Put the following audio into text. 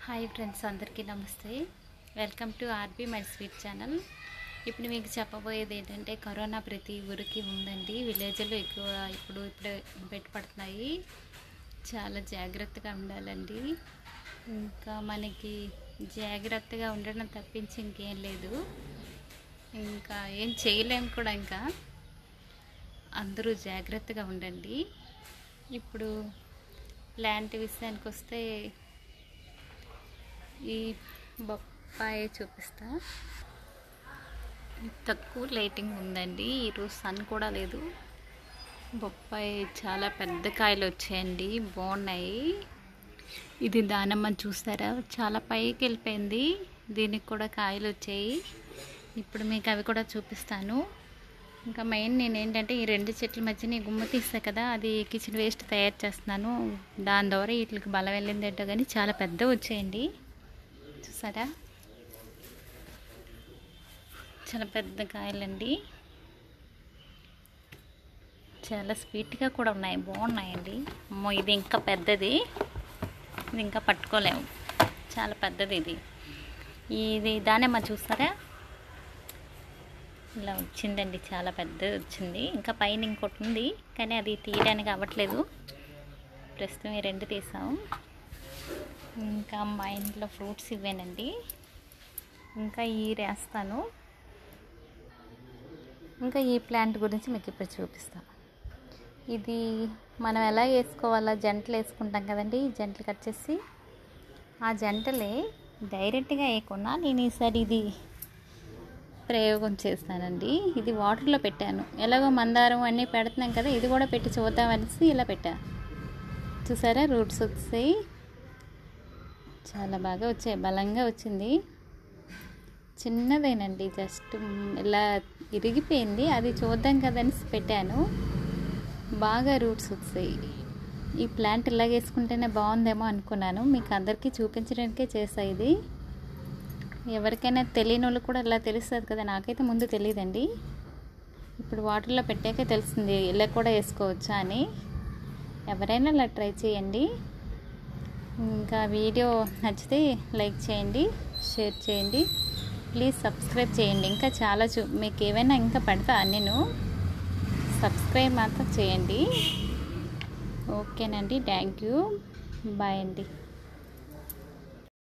hi friends అందరికీ నమస్తే welcome to RB my sweet channel ఇప్పుడు మీకు చెప్పబోయేది ఏంటంటే కరోనా ప్రతి ఊరికి ఉందండి విలేజ్లో ఎక్కువ ఇప్పుడు ఇప్పుడే పెట్టుపడుతున్నాయి చాలా జాగ్రత్తగా ఉండాలండి ఇంకా మనకి జాగ్రత్తగా ఉండడం తప్పించి ఇంకేం లేదు ఇంకా ఏం చేయలేము కూడా ఇంకా అందరూ జాగ్రత్తగా ఉండండి ఇప్పుడు ప్లాంట్ విషయానికి వస్తే ఈ బొప్పాయి చూపిస్తా తక్కువ లైటింగ్ ఉందండి ఈరోజు సన్ కూడా లేదు బొప్పాయి చాలా పెద్ద కాయలు వచ్చాయండి బాగున్నాయి ఇది దానమ్మ చూస్తారా చాలా పైకి వెళ్ళిపోయింది దీనికి కూడా కాయలు వచ్చాయి ఇప్పుడు మీకు అవి కూడా చూపిస్తాను ఇంకా మెయిన్ నేను ఏంటంటే ఈ రెండు చెట్ల మధ్యన ఈ గుమ్మ తీస్తా కదా అది కిచెన్ వేస్ట్ తయారు చేస్తున్నాను దాని ద్వారా వీటికి బలం వెళ్ళిందేంటో కానీ చాలా పెద్ద వచ్చాయండి చూసారా చాలా పెద్ద కాయలండి చాలా స్వీట్గా కూడా ఉన్నాయి బాగున్నాయండి అమ్మో ఇది ఇంకా పెద్దది ఇది ఇంకా పట్టుకోలేము చాలా పెద్దది ఇది ఇది దానేమ్మ చూస్తారా ఇలా వచ్చిందండి చాలా పెద్దది వచ్చింది ఇంకా పైన ఇంకోటి ఉంది కానీ అది తీయడానికి అవ్వట్లేదు ప్రస్తుతం ఈ రెండు తీసాం ఇంకా మా ఇంట్లో ఫ్రూట్స్ ఇవేనండి ఇంకా ఈ వేస్తాను ఇంకా ఈ ప్లాంట్ గురించి మీకు ఇప్పుడు చూపిస్తాను ఇది మనం ఎలా వేసుకోవాలా జంటలు వేసుకుంటాం కదండి జంటలు కట్ చేసి ఆ జంటలే డైరెక్ట్గా వేయకుండా నేను ఈసారి ఇది ప్రయోగం చేస్తానండి ఇది వాటర్లో పెట్టాను ఎలాగో మందారం అన్నీ పెడుతున్నాం కదా ఇది కూడా పెట్టి చూద్దామనేసి ఇలా పెట్టా చూసారా రూట్స్ వచ్చాయి చాలా బాగా వచ్చాయి బలంగా వచ్చింది చిన్నదేనండి జస్ట్ ఇలా ఇరిగిపోయింది అది చూద్దాం కదని పెట్టాను బాగా రూట్స్ వచ్చాయి ఈ ప్లాంట్ ఇలా వేసుకుంటేనే బాగుందేమో అనుకున్నాను మీకు అందరికీ చూపించడానికే చేసా ఇది ఎవరికైనా తెలియని వాళ్ళు కూడా ఇలా తెలుస్తుంది కదా నాకైతే ముందు తెలియదండి ఇప్పుడు వాటర్లో పెట్టాకే తెలిసింది ఇలా కూడా వేసుకోవచ్చా అని ఎవరైనా ఇలా ట్రై చేయండి ఇంకా వీడియో నచ్చితే లైక్ చేయండి షేర్ చేయండి ప్లీజ్ సబ్స్క్రైబ్ చేయండి ఇంకా చాలా చూ మీకు ఏమైనా ఇంకా పెడతా నేను సబ్స్క్రైబ్ మాత్రం చేయండి ఓకేనండి థ్యాంక్ యూ బాయ్ అండి